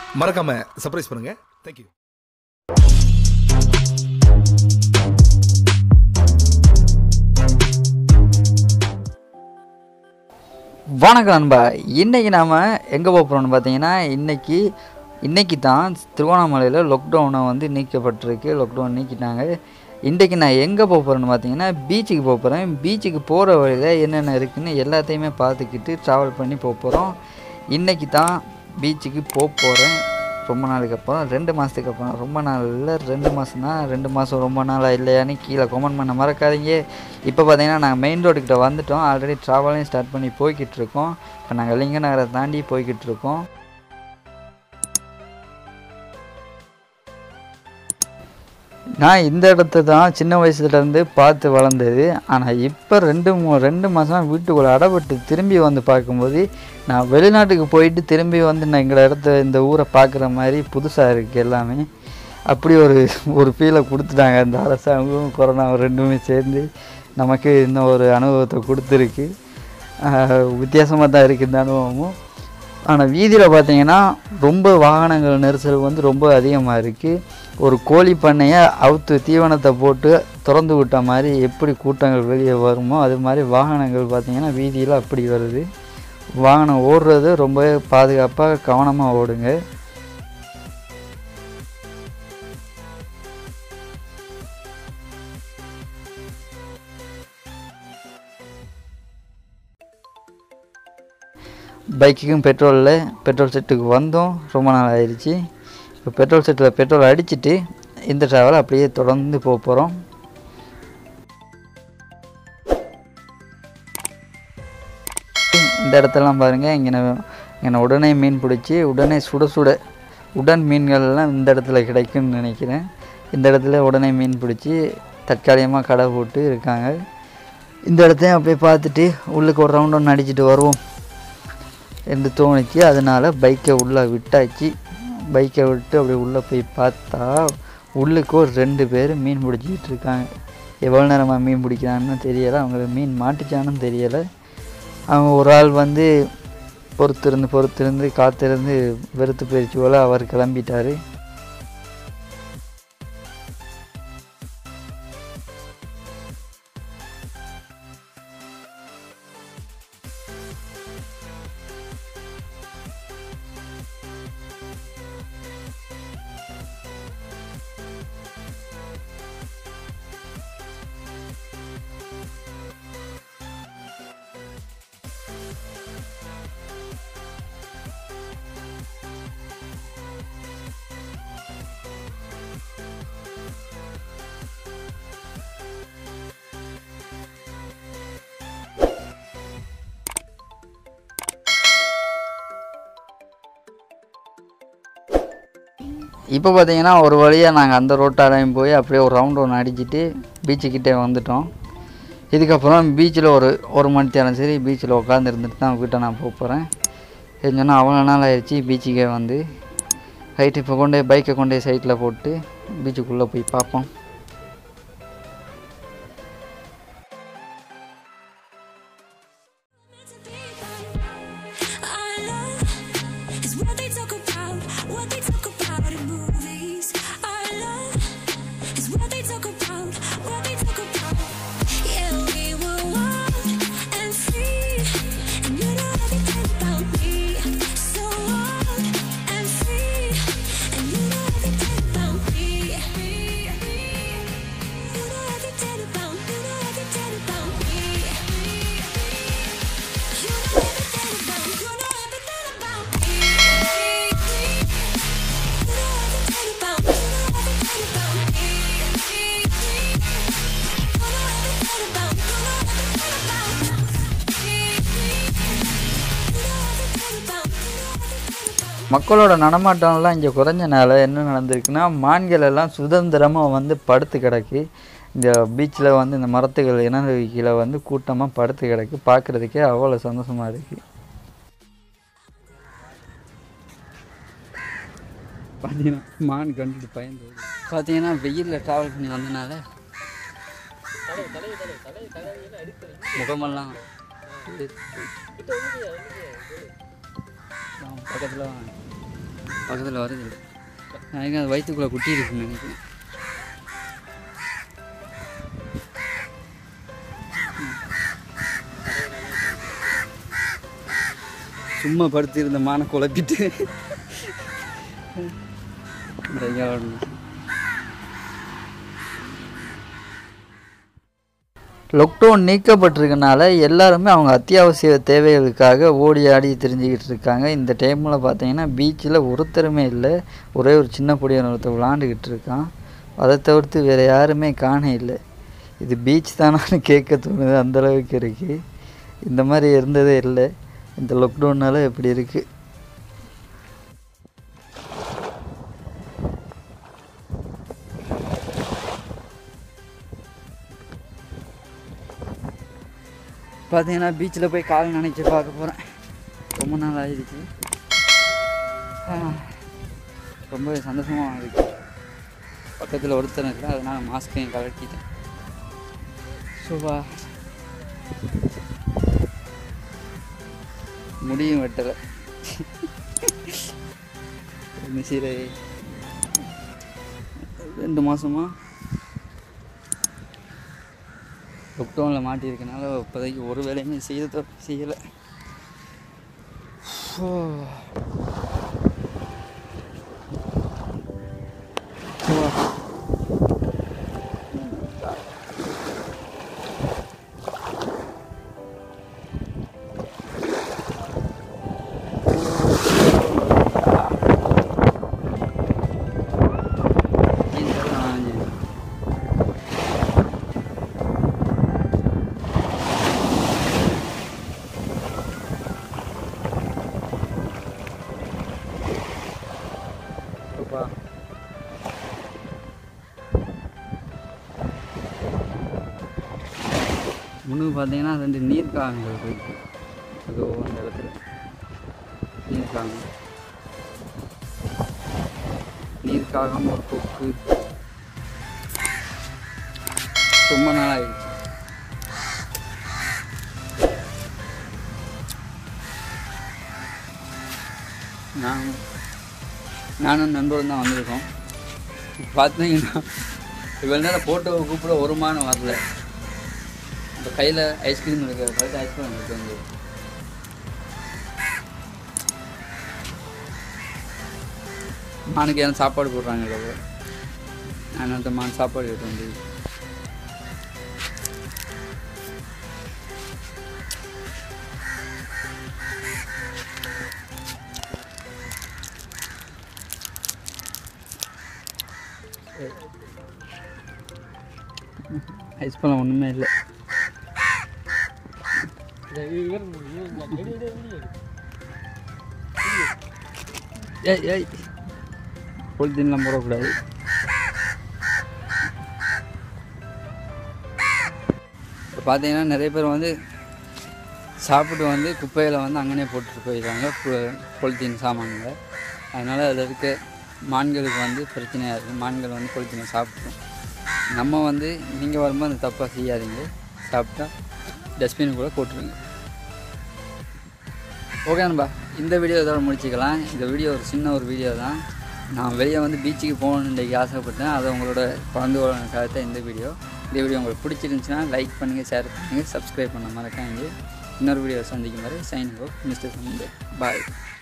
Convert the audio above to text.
மறக்காம சர்ப்ரைஸ் பண்ணுங்க தேங்க்யூ வணக்கம் நண்பா இன்றைக்கி நாம் எங்கே போக போகிறோம்னு பார்த்தீங்கன்னா இன்றைக்கி இன்றைக்கி தான் திருவண்ணாமலையில் லாக்டவுனை வந்து நீக்கப்பட்டிருக்கு லாக்டவுன் நீக்கிட்டாங்க இன்றைக்கி நான் எங்கே போக போகிறேன்னு பார்த்தீங்கன்னா பீச்சுக்கு போக போகிறேன் பீச்சுக்கு போகிற வழியில் என்னென்ன இருக்குன்னு எல்லாத்தையுமே பார்த்துக்கிட்டு ட்ராவல் பண்ணி போக போகிறோம் இன்றைக்கி தான் பீச்சுக்கு போக போகிறேன் ரொம்ப நாளுக்கு அப்புறம் ரெண்டு மாதத்துக்கு அப்புறம் ரொம்ப நாள் இல்லை ரெண்டு மாதம் தான் ரெண்டு மாதம் ரொம்ப நாளாக இல்லையான்னு கீழே கமெண்ட் பண்ண மறக்காதீங்க இப்போ பார்த்தீங்கன்னா நாங்கள் மெயின் ரோடுக்கிட்ட வந்துட்டோம் ஆல்ரெடி ட்ராவலையும் ஸ்டார்ட் பண்ணி போய்கிட்டு இருக்கோம் இப்போ நாங்கள் லிங்க நகரை தாண்டி போய்கிட்டு இருக்கோம் நான் இந்த இடத்த தான் சின்ன வயசுலேருந்து பார்த்து வளர்ந்தது ஆனால் இப்போ ரெண்டு மூ ரெண்டு மாதம் வீட்டுக்குள்ளே அடப்பட்டு திரும்பி வந்து பார்க்கும்போது நான் வெளிநாட்டுக்கு போயிட்டு திரும்பி வந்து நான் எங்கள் இடத்த இந்த ஊரை பார்க்குற மாதிரி புதுசாக இருக்குது எல்லாமே அப்படி ஒரு ஒரு ஃபீலை கொடுத்துட்டாங்க அந்த அரசாங்கம் கொரோனா ரெண்டுமே சேர்ந்து நமக்கு இந்த ஒரு அனுபவத்தை கொடுத்துருக்கு வித்தியாசமாக தான் இருக்குது இந்த அனுபவமும் ஆனால் வீதியில் பார்த்தீங்கன்னா ரொம்ப வாகனங்கள் நெரிசல் வந்து ரொம்ப அதிகமாக இருக்குது ஒரு கோழி பண்ணையை அவுத்து தீவனத்தை போட்டு திறந்து விட்ட மாதிரி எப்படி கூட்டங்கள் வெளியே வருமோ அது மாதிரி வாகனங்கள் பார்த்திங்கன்னா வீதியில் அப்படி வருது வாகனம் ஓடுறது ரொம்ப பாதுகாப்பாக கவனமாக ஓடுங்க பைக்குக்கும் பெட்ரோலில் பெட்ரோல் செட்டுக்கு வந்தோம் ரொம்ப நாள் ஆயிடுச்சு இப்போ பெட்ரோல் செட்டில் பெட்ரோல் அடிச்சுட்டு இந்த ட்ராவல் அப்படியே தொடர்ந்து போக போகிறோம் இந்த இடத்தெல்லாம் பாருங்கள் இங்கே இங்கே உடனே மீன் பிடிச்சி உடனே சுட சுட உடன் மீன்கள்லாம் இந்த இடத்துல கிடைக்கும்னு நினைக்கிறேன் இந்த இடத்துல உடனே மீன் பிடிச்சி தற்காலிகமாக கடை போட்டு இருக்காங்க இந்த இடத்தையும் அப்படியே பார்த்துட்டு உள்ளுக்கு ஒரு ரவுண்ட் ஒன்று அடிச்சுட்டு வருவோம் என்று தோணுச்சு அதனால் பைக்கை உள்ளே விட்டாச்சு பைக்கை விட்டு அப்படி உள்ளே போய் பார்த்தா உள்ளுக்கு ஒரு ரெண்டு பேர் மீன் பிடிச்சிக்கிட்டு இருக்காங்க எவ்வளோ நேரமாக மீன் பிடிக்கிறான்னு தெரியலை அவங்களுக்கு மீன் மாட்டுச்சான்னு தெரியலை அவங்க ஒரு ஆள் வந்து பொறுத்திருந்து பொறுத்திருந்து காத்திருந்து வெறுத்து போயிடுச்சு போல் அவர் கிளம்பிட்டார் இப்போ பார்த்தீங்கன்னா ஒரு வழியாக நாங்கள் அந்த ரோட்டாலையும் போய் அப்படியே ஒரு ரவுண்ட் ஒன்று அடிச்சுட்டு பீச்சுக்கிட்டே வந்துட்டோம் இதுக்கப்புறம் பீச்சில் ஒரு ஒரு மணி நேரம் சரி பீச்சில் உட்காந்து இருந்துட்டு தான் வீட்டை நான் போக போகிறேன் சொன்னால் அவ்வளோ நாள் ஆயிடுச்சு பீச்சுக்கே வந்து ரைட்டு இப்போ கொண்டே பைக்கை கொண்டே சைட்டில் போட்டு பீச்சுக்குள்ளே போய் பார்ப்போம் Our love is what they talk about, what they talk about in movies. Our love is what they talk about, what they talk about. Yeah, we were wild and free, and you know everything about me. So wild and free, and you know everything about me. You know everything about, you know everything about me. You know everything about, you know everything about me. You know everything about, you know everything about me. You know everything about, you know everything about me. You know everything about, you know everything about மக்களோட நடமாட்டம்லாம் இங்கே குறைஞ்சனால என்ன நடந்திருக்குன்னா மான்கள் எல்லாம் சுதந்திரமாக வந்து படுத்து கிடக்கு இந்த பீச்சில் வந்து இந்த மரத்துகள் இனறு கீழே வந்து கூட்டமாக படுத்து கிடக்கு பார்க்குறதுக்கே அவ்வளோ சந்தோஷமாக இருக்குது பார்த்தீங்கன்னா மான் கண்டுட்டு பயந்து பார்த்தீங்கன்னா வெயிலில் ட்ராவல் பண்ணி வந்தனால முகமெல்லாம் பக்கத்தில் வாங்க பக்கத்தில் வருது எனக்கு அது வயிற்றுக்குள்ளே குட்டி இருக்குன்னு நினைக்கிறேன் சும்மா படுத்திருந்த மான குழப்பிட்டு இந்த இங்க வரணும். லாக்டவுன் நீக்கப்பட்டிருக்கனால எல்லாருமே அவங்க அத்தியாவசிய தேவைகளுக்காக ஓடி ஆடி தெரிஞ்சுக்கிட்டு இருக்காங்க இந்த டைமில் பார்த்தீங்கன்னா பீச்சில் ஒருத்தருமே இல்லை ஒரே ஒரு சின்ன பொடியன் ஒருத்தர் விளாண்டுக்கிட்டு இருக்கான் அதை தவிர்த்து வேறு யாருமே காண இல்லை இது பீச் தானான்னு கேட்க தோணுது அந்த அளவுக்கு இருக்குது இந்த மாதிரி இருந்ததே இல்லை இந்த லாக்டவுனால் இப்படி இருக்குது பார்த்தீங்கன்னா பீச்சில் போய் கால் நினைச்சு பார்க்க போகிறேன் ரொம்ப நாள் ஆயிடுச்சு ஆ, ரொம்பவே சந்தோஷமாக இருக்கு பக்கத்தில் ஒருத்தர் இருக்கிறேன் அதனால் மாஸ்க்கையும் கலட்டிட்டேன் சுபா முடியும் வெட்டலை மிசிரை ரெண்டு மாதமாக லாக்டவுனில் மாட்டியிருக்கனால இப்போதைக்கு ஒரு வேலையுமே செய்ய செய்யலை முன்னுக்கு பார்த்தீங்கன்னா ரெண்டு நீர்க்காகங்கள் இருக்கு அதோ அந்த இடத்துல நீர்க்காகம் நீர்க்காகம் ஒரு கொக்கு ரொம்ப நாள் ஆயிடுச்சு நான் நானும் நண்பரும் தான் வந்திருக்கோம் பார்த்தீங்கன்னா இவ்வளோ நேரம் ஃபோட்டோவை கூப்பிட ஒரு மானம் வரல இப்போ கையில் ஐஸ்கிரீம் இருக்கு கரெக்டாக ஐஸ்கிரீம் இருக்கு வந்து மானுக்கு ஏன் சாப்பாடு போடுறாங்க இல்லை நான் அந்த மான் சாப்பாடு எடுத்து வந்து ஐஸ் பழம் ஒன்றுமே இல்லை ஏய் ஏய் பொலித்தீன்லாம் போடக்கூடாது இப்போ பார்த்தீங்கன்னா நிறைய பேர் வந்து சாப்பிட்டு வந்து குப்பையில் வந்து அங்கனே போட்டுட்டு போயிடுறாங்க பொலித்தீன் சாமான்களை அதனால் அதில் இருக்க மான்களுக்கு வந்து பிரச்சனையாக இருக்குது மான்கள் வந்து பொலித்தீனை சாப்பிட்ரும் நம்ம வந்து நீங்கள் வரும்போது அந்த தப்பாக செய்யாதீங்க சாப்பிட்டா டஸ்ட்பினுக்குள்ளே போட்டுருங்க ஓகே நண்பா இந்த வீடியோ இதோட முடிச்சுக்கலாம் இந்த வீடியோ ஒரு சின்ன ஒரு வீடியோ தான் நான் வெளியே வந்து பீச்சுக்கு போகணுன்னு இன்றைக்கி ஆசைப்பட்டேன் அதை உங்களோட கலந்து கொள்ளணுக்காக இந்த வீடியோ இந்த வீடியோ உங்களுக்கு பிடிச்சிருந்துச்சுன்னா லைக் பண்ணுங்கள் ஷேர் பண்ணுங்கள் சப்ஸ்கிரைப் பண்ண மறக்காங்க இன்னொரு வீடியோ சந்திக்கும் வரை சைன் ஹோப் மிஸ்டர் சந்தே பாய்